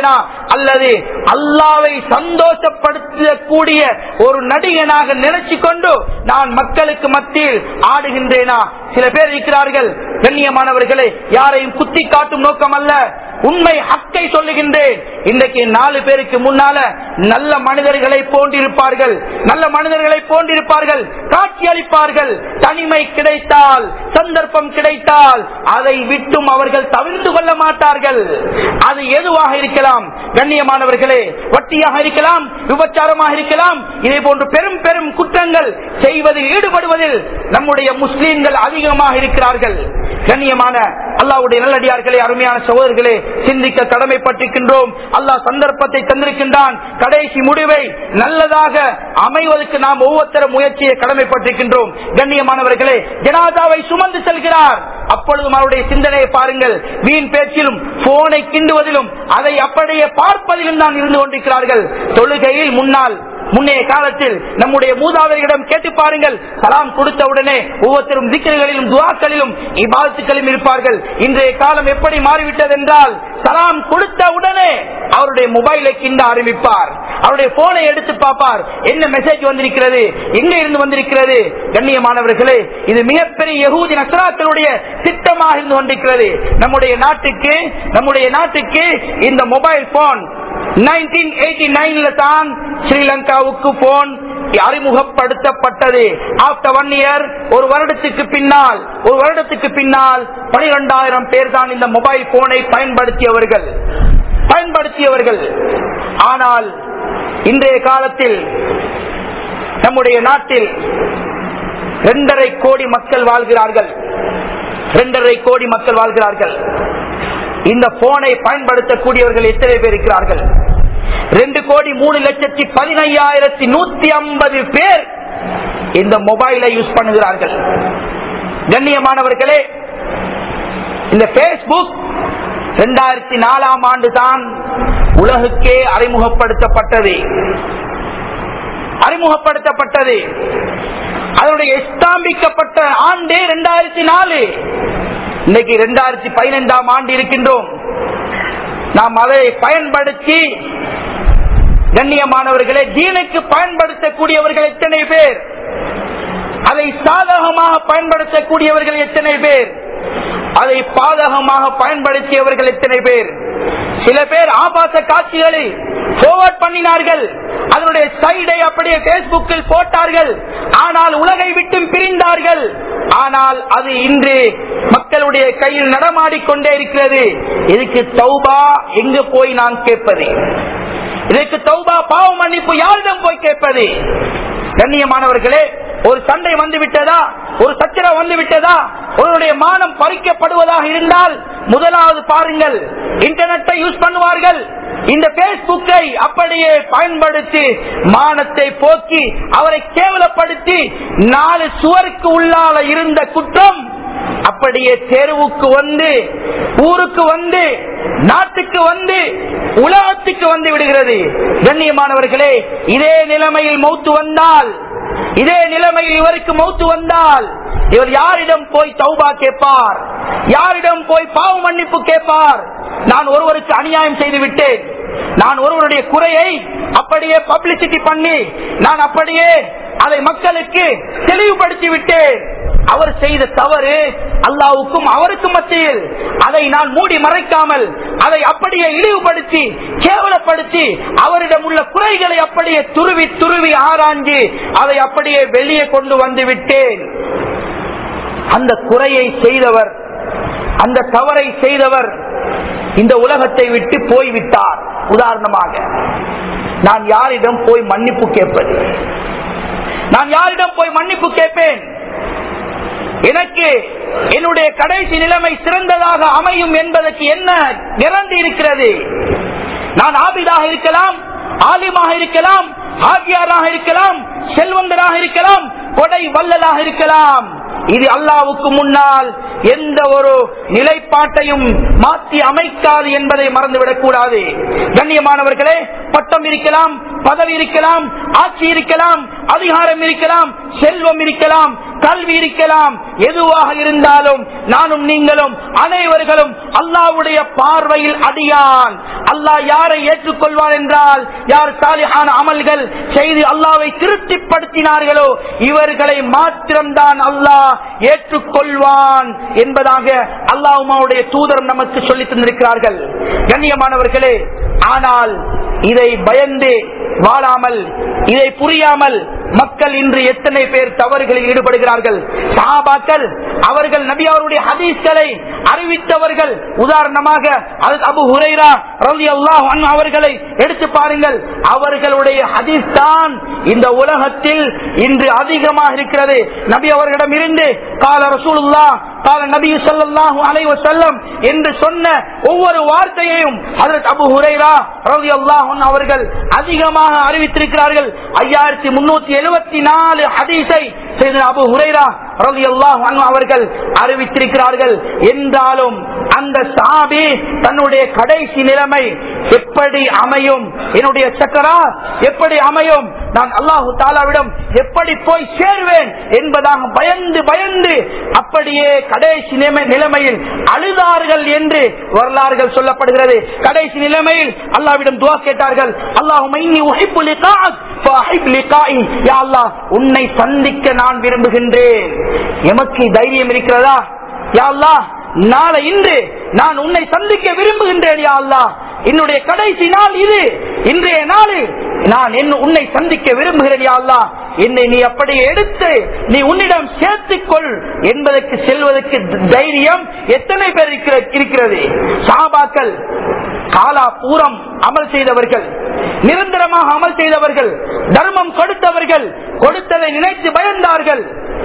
அல்லது அல்லாவை சந்தோஷப்படுத்தக்கூடிய ஒரு நடிகனாக நினைச்சு கொண்டு நான் மக்களுக்கு மத்தியில் ஆடுகின்றேனா சில பேர் இருக்கிறார்கள் கண்ணியமானவர்களே யாரையும் குத்தி காட்டும் நோக்கம் அல்ல உண்மை ஹக்கை சொல்லுகின்றேன் இன்றைக்கு நாலு பேருக்கு முன்னால நல்ல மனிதர்களை போன்றிருப்பார்கள் நல்ல மனிதர்களை போன்றிருப்பார்கள் காட்சி அளிப்பார்கள் தனிமை கிடைத்தால் சந்தர்ப்பம் கிடைத்தால் அதை விட்டும் அவர்கள் தவிர்த்து கொள்ள மாட்டார்கள் அது எதுவாக இருக்கலாம் கண்ணியமானவர்களே வட்டியாக இருக்கலாம் விபச்சாரமாக இருக்கலாம் இதே போன்று பெரும் பெரும் குற்றங்கள் செய்வதில் ஈடுபடுவதில் நம்முடைய முஸ்லீம்கள் அதிகமாக இருக்கிறார்கள் கண்ணியமான அல்லாவுடைய நல்லடியார்களே அருமையான சகோதரர்களே சிந்திக்க கடமைப்பட்டிருக்கின்றோம் அல்லாஹ் சந்தர்ப்பத்தை தந்திருக்கின்றான் கடைசி முடிவை நல்லதாக அமைவதற்கு நாம் ஒவ்வொருத்தரும் முயற்சியை கடமைப்பட்டிருக்கின்றோம் கண்ணியமானவர்களே ஜனாதாவை சுமந்து செல்கிறார் அப்பொழுதும் அவருடைய சிந்தனையை பாருங்கள் வீண் பேச்சிலும் போனை கிண்டுவதிலும் அதை அப்படியே பார்ப்பதிலும் தான் இருந்து கொண்டிருக்கிறார்கள் தொழுகையில் முன்னால் முன்னைய காலத்தில் நம்முடைய மூதாதைகளிடம் கேட்டு பாருங்கள் சலாம் கொடுத்த உடனே ஒவ்வொருத்தரும் திக்கர்களிலும் துவாக்களிலும் இபாத்துக்களிலும் இருப்பார்கள் இன்றைய காலம் எப்படி மாறிவிட்டது என்றால் சலாம் கொடுத்த உடனே அவருடைய மொபைலை கிண்ட ஆரம்பிப்பார் அவருடைய போனை எடுத்து பார்ப்பார் என்ன மெசேஜ் வந்திருக்கிறது எங்க இருந்து வந்திருக்கிறது கண்ணியமானவர்களே இது மிகப்பெரிய யகூதி நசராக்களுடைய திட்டமாக இருந்து கொண்டிருக்கிறது நம்முடைய நாட்டுக்கு நம்முடைய நாட்டுக்கு இந்த மொபைல் போன் 1989 தான் ஸ்ரீலங்காவுக்கு போன் அறிமுகப்படுத்தப்பட்டது ஆப்டர் ஒன் இயர் ஒரு வருடத்துக்கு பின்னால் ஒரு வருடத்துக்கு பின்னால் பனிரெண்டாயிரம் பேர் தான் இந்த மொபைல் போனை பயன்படுத்தியவர்கள் பயன்படுத்தியவர்கள் ஆனால் இன்றைய காலத்தில் நம்முடைய நாட்டில் இரண்டரை கோடி மக்கள் வாழ்கிறார்கள் இரண்டரை கோடி மக்கள் வாழ்கிறார்கள் இந்த போனை பயன்படுத்தக்கூடியவர்கள் எத்தனை பேர் இருக்கிறார்கள் ரெண்டு கோடி மூணு லட்சத்தி பதினையாயிரத்தி நூத்தி ஐம்பது பேர் இந்த மொபைலை யூஸ் பண்ணுகிறார்கள் கண்ணியமானவர்களே இந்த பேஸ்புக் இரண்டாயிரத்தி நாலாம் ஆண்டு தான் உலகுக்கே அறிமுகப்படுத்தப்பட்டது அறிமுகப்படுத்தப்பட்டது அதனுடைய ஸ்தாபிக்கப்பட்ட ஆண்டு இரண்டாயிரத்தி நாலு இன்னைக்கு இரண்டாயிரத்தி பதினைந்தாம் ஆண்டு இருக்கின்றோம் நாம் அதை பயன்படுத்தி கண்ணியமானவர்களை தீனுக்கு பயன்படுத்தக்கூடியவர்கள் எத்தனை பேர் அதை சாதகமாக பயன்படுத்தக்கூடியவர்கள் எத்தனை பேர் அதை பாதகமாக பயன்படுத்தியவர்கள் எத்தனை பேர் சில பேர் ஆபாச காட்சிகளை போர்வர்ட் பண்ணினார்கள் அதனுடைய சைடை அப்படியே பேஸ்புக்கில் போட்டார்கள் ஆனால் உலகை விட்டும் பிரிந்தார்கள் ஆனால் அது இன்று மக்களுடைய கையில் நடமாடிக்கொண்டே இருக்கிறது இதுக்கு தௌபா எங்கு போய் நான் கேட்பது இதற்கு தௌபா பாவ மன்னிப்பு யாரிடம் போய் கேட்பது கண்ணியமானவர்களே ஒரு சண்டை வந்து விட்டதா ஒரு சச்சரவு வந்து விட்டதா ஒருவருடைய மானம் பறிக்கப்படுவதாக இருந்தால் முதலாவது பாருங்கள் இன்டர்நெட்டை யூஸ் பண்ணுவார்கள் இந்த பேஸ்புக்கை அப்படியே பயன்படுத்தி மானத்தை போக்கி அவரை கேவலப்படுத்தி நாலு சுவருக்கு உள்ளால இருந்த குற்றம் அப்படியே தெருவுக்கு வந்து ஊருக்கு வந்து நாட்டுக்கு வந்து உலகத்துக்கு வந்து விடுகிறது கண்ணியமானவர்களே இதே நிலைமையில் மௌத்து வந்தால் இதே நிலைமையில் இவருக்கு மௌத்து வந்தால் இவர் யாரிடம் போய் தௌபா கேட்பார் யாரிடம் போய் பாவ மன்னிப்பு கேட்பார் நான் ஒருவருக்கு அநியாயம் செய்து விட்டேன் நான் ஒருவருடைய குறையை அப்படியே பப்ளிசிட்டி பண்ணி நான் அப்படியே அதை மக்களுக்கு தெளிவுபடுத்தி விட்டேன் அவர் செய்த தவறு அல்லாவுக்கும் அவருக்கும் மத்தியில் அதை நான் மூடி மறைக்காமல் அதை அப்படியே இழிவுபடுத்தி கேவலப்படுத்தி அவரிடம் உள்ள குறைகளை அப்படியே துருவி துருவி ஆராய்ஞ்சு அதை அப்படியே வெளியே கொண்டு வந்து விட்டேன் அந்த குறையை செய்தவர் அந்த தவறை செய்தவர் இந்த உலகத்தை விட்டு போய்விட்டார் உதாரணமாக நான் யாரிடம் போய் மன்னிப்பு கேட்பது நான் யாரிடம் போய் மன்னிப்பு கேட்பேன் எனக்கு என்னுடைய கடைசி நிலைமை சிறந்ததாக அமையும் என்பதற்கு என்ன நிரந்தி இருக்கிறது நான் ஆபிதாக இருக்கலாம் ஆலிமாக இருக்கலாம் ஆகியாராக இருக்கலாம் செல்வந்தராக இருக்கலாம் கொடை வல்லலாக இருக்கலாம் இது அல்லாவுக்கு முன்னால் எந்த ஒரு நிலைப்பாட்டையும் மாற்றி அமைக்காது என்பதை மறந்துவிடக் கூடாது கண்ணியமானவர்களே பட்டம் இருக்கலாம் பதவி இருக்கலாம் ஆட்சி இருக்கலாம் அதிகாரம் இருக்கலாம் செல்வம் இருக்கலாம் கல்வி இருக்கலாம் எதுவாக இருந்தாலும் நானும் நீங்களும் அனைவர்களும் அல்லாவுடைய பார்வையில் அடியான் அல்லாஹ் யாரை ஏற்றுக்கொள்வார் என்றால் யார் சாலிஹான அமல்கள் செய்து அல்லாவை திருப்திப்படுத்தினார்களோ இவர்களை மாத்திரம்தான் அல்லாஹ் ஏற்றுக்கொள்வான் என்பதாக அல்லாஹுமாவுடைய தூதரம் நமக்கு சொல்லி தந்திருக்கிறார்கள் கண்ணியமானவர்களே ஆனால் இதை பயந்து வாழாமல் இதை புரியாமல் மக்கள் இன்று எத்தனை பேர் தவறுகளில் ஈடுபடுகிறார்கள் சஹாபாக்கள் அவர்கள் நபி அவருடைய ஹதீஸ்களை அறிவித்தவர்கள் உதாரணமாக அது அபு ஹுரைரா ரவி அல்லாஹ் அவர்களை எடுத்து பாருங்கள் அவர்களுடைய ஹதீஸ் தான் இந்த உலகத்தில் இன்று அதிகமாக இருக்கிறது நபி அவர்களிடம் இருந்து கால ரசூலுல்லா கால நபி ஸல்லல்லாஹு அலைஹி வஸல்லம் என்று சொன்ன ஒவ்வொரு வார்த்தையையும் ஹஜரத் அபு ஹுரைரா ரவி அல்லாஹ் அவர்கள் அதிகமாக அறிவித்திருக்கிறார்கள் ஐயாயிரத்தி முன்னூத்தி எழுபத்தி நாலு ஹதீஸை செய்த அபு ஹுரைரா ரவி அல்லாஹ் அவர்கள் அறிவித்திருக்கிறார்கள் என்றாலும் அந்த சாபி தன்னுடைய கடைசி நிலைமை எப்படி அமையும் என்னுடைய சக்கரா எப்படி அமையும் நான் அல்லாஹு தாலாவிடம் எப்படி போய் சேர்வேன் என்பதாக பயந்து பயந்து அப்படியே கடைசி நிலைமை- நிலைமையில் அழுதார்கள் என்று வரலாறுகள் சொல்லப்படுகிறது கடைசி நிலைமையில் அல்லாவிடம் துவா கேட்டார்கள் அல்லாஹ் உன்னை சந்திக்க நான் விரும்புகின்றேன் எமக்கு தைரியம் இருக்கிறதா யா அல்லாஹ் நாளை இன்று நான் உன்னை சந்திக்க விரும்புகின்றேன் யா அல்லாஹ் என்னுடைய கடைசி நாள் இது இன்றைய நாளில் நான் என்ன உன்னை சந்திக்க விரும்புகிறேன் யா அல்லாஹ் என்னை நீ அப்படி எடுத்து நீ உன்னிடம் சேர்த்துக்கொள் என்பதற்கு செல்வதற்கு தைரியம் எத்தனை பேர் இருக்கிற- இருக்கிறது சாபாக்கள் காலா பூரம் அமல் செய்தவர்கள் நிரந்தரமாக அமல் செய்தவர்கள் தர்மம் கொடுத்தவர்கள் கொடுத்ததை நினைத்து பயந்தார்கள்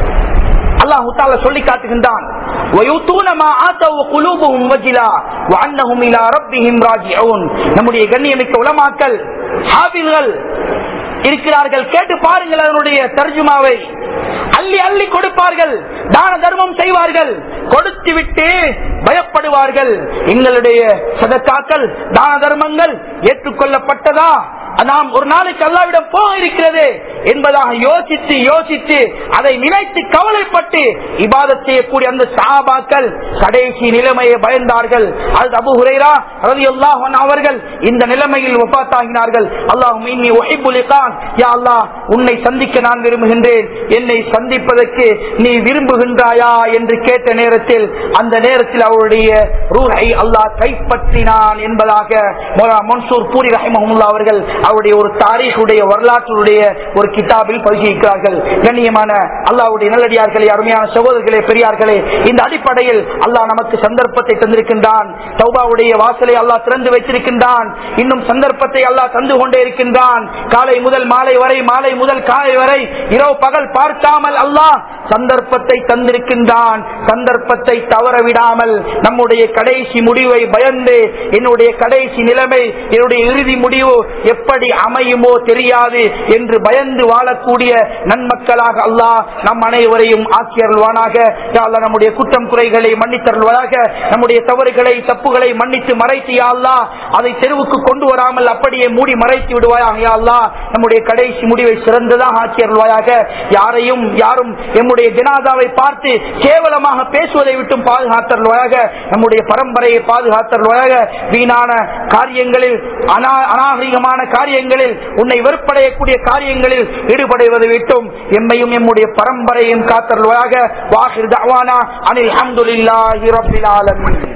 அல்லாஹு தாலா சொல்லி காட்டுகின்றான் وَيُؤْتُونَ مَا آتَوْا وَقُلُوبُهُمْ وَجِلَةٌ وَأَنَّهُمْ إِلَى رَبِّهِمْ راجعون நம்முடைய கண்ணியமிக்க உலமாக்கள் ஹாபில்கள் இருக்கிறார்கள் கேட்டு பாருங்கள் அதனுடைய தர்ஜுமாவை அள்ளி அள்ளி கொடுப்பார்கள் தான தர்மம் செய்வார்கள் கொடுத்து விட்டு பயப்படுவார்கள் எங்களுடைய சதக்காக்கள் தான தர்மங்கள் ஏற்றுக்கொள்ளப்பட்டதா நாம் ஒரு நாளைக்கு அல்லாவிடம் போக இருக்கிறது என்பதாக யோசித்து யோசித்து அதை நினைத்து கவலைப்பட்டு இபாதத் செய்யக்கூடிய அந்த சாபாக்கள் கடைசி நிலைமையை பயந்தார்கள் அது அபு ஹுரைரா ரலியல்லாஹு அன்ஹு அவர்கள் இந்த நிலைமையில் ஒப்பாத்தாகினார்கள் அல்லாஹும் இன்னி உஹிப்புல் இகான் யா அல்லாஹ் உன்னை சந்திக்க நான் விரும்புகின்றேன் என்னை சந்திப்பதற்கு நீ விரும்புகின்றாயா என்று கேட்ட நேரத்தில் அந்த நேரத்தில் அவருடைய ரூஹை அல்லாஹ் கைப்பற்றினான் என்பதாக மௌலானா மன்சூர் பூரி ரஹிமஹமுல்லா அவர்கள் அவருடைய ஒரு தாரீഖுடைய வரலாற்றுடைய ஒரு கிதாபில் பரிசீலிக்கிறார்கள் கண்ணியமான அல்லாஹ்வுடைய நல்லடியார்களே அருமையான சகோதரர்களே பெரியார்களே இந்த அடிப்படையில் அல்லாஹ் நமக்கு சந்தர்ப்பத்தை தந்திருக்கின்றான் தௌபாவுடைய வாசலை அல்லாஹ் திறந்து வைத்திருக்கின்றான் இன்னும் சந்தர்ப்பத்தை அல்லாஹ் தந்து கொண்டே இருக்கின்றான் காலை முதல் மாலை வரை மாலை முதல் காலை வரை இரவு பகல் பார்க்காமல் அல்லாஹ் சந்தர்ப்பத்தை தந்திருக்கின்றான் சந்தர்ப்பத்தை தவற விடாமல் நம்முடைய கடைசி முடிவை பயந்து என்னுடைய கடைசி நிலைமை என்னுடைய இறுதி முடிவு எப்படி அமையுமோ தெரியாது என்று பயந்து வாழக்கூடிய நன்மக்களாக அல்லாஹ் நம் அனைவரையும் ஆக்கியருள்வானாக யா அல்லாஹ் நம்முடைய குற்றம் குறைகளை மன்னித்தருள்வாயாக நம்முடைய தவறுகளை தப்புகளை மன்னித்து மறைத்து யா அல்லாஹ் அதை தெருவுக்கு கொண்டு வராமல் அப்படியே மூடி மறைத்து விடுவாயாக யா அல்லாஹ் நம்முடைய கடைசி முடிவை சிறந்ததாக ஆக்கியருள்வாயாக யாரையும் யாரும் எம்முடைய ஜனாதாவை பார்த்து கேவலமாக பேசுவதை விட்டும் பாதுகாத்தருள்வாயாக நம்முடைய பரம்பரையை பாதுகாத்தருள்வாயாக வீணான காரியங்களில் அனா- அநாகரிகமான காரியங்களில் உன்னை வெறுப்படையக்கூடிய காரியங்களில் ஈடுபடுவதை விட்டும் எம்மையும் எம்முடைய பரம்பரையும் காத்தருள்வாயாக வாஹிர் தவானா அனில் அஹமதுல்லாஹி ரப்பில் ஆலமீன்